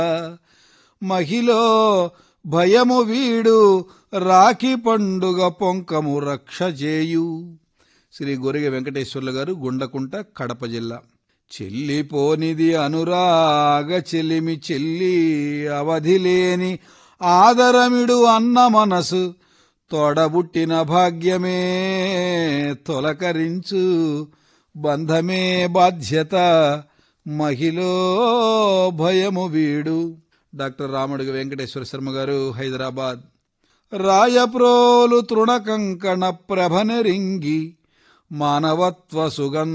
మహిలో భయము వీడు రాఖీ పండుగ పొంకము రక్ష చేయు శ్రీ గొరిగ వెంకటేశ్వర్లు గారు గుండకుంట కడప జిల్లా చెల్లిపోనిది అనురాగ చెలిమి చెల్లి అవధిలేని ఆదరమిడు అన్న మనసు తోడబుట్టిన భాగ్యమే తొలకరించు బంధమే బాధ్యత మహిలో భయము వీడు డాక్టర్ రాముడిగ వెంకటేశ్వర శర్మ గారు హైదరాబాద్ రాయప్రోలు తృణకంకణ ప్రభనరింగి మానవత్వ సుగంధ